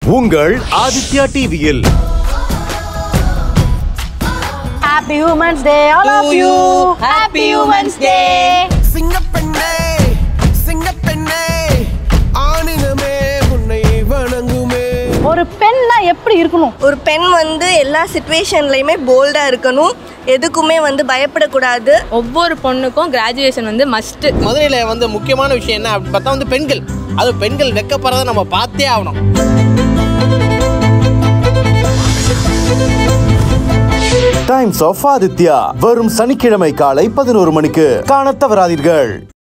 உங்கள் ஆதித்யா டிவியில் Happy Women's Day, all of you. Happy Women's Day. சிங்கப்பெண்ணே சிங்கப்பெண்ணே ஆணினமே உன்னை வணங்குமே ஒரு பெண்ணா எப்படி இருக்கணும் ஒரு பெண் வந்து எல்லா சுச்சுவேஷன்லையுமே போல்டாக இருக்கணும் எதுக்குமே வந்து பயப்படக்கூடாது ஒவ்வொரு பொண்ணுக்கும் கிராஜுவேஷன் வந்து மஸ்ட்டு மதுரையில் வந்து முக்கியமான விஷயம் என்ன அப்படின்னு பார்த்தா வந்து பெண்கள் அது பெண்கள் வெக்கப்படுறதை நம்ம பார்த்தே ஆகணும் டைம்ஸ் ஆஃப் ஆதித்யா வரும் சனிக்கிழமை காலை பதினோரு மணிக்கு காணத் தவறாதீர்கள்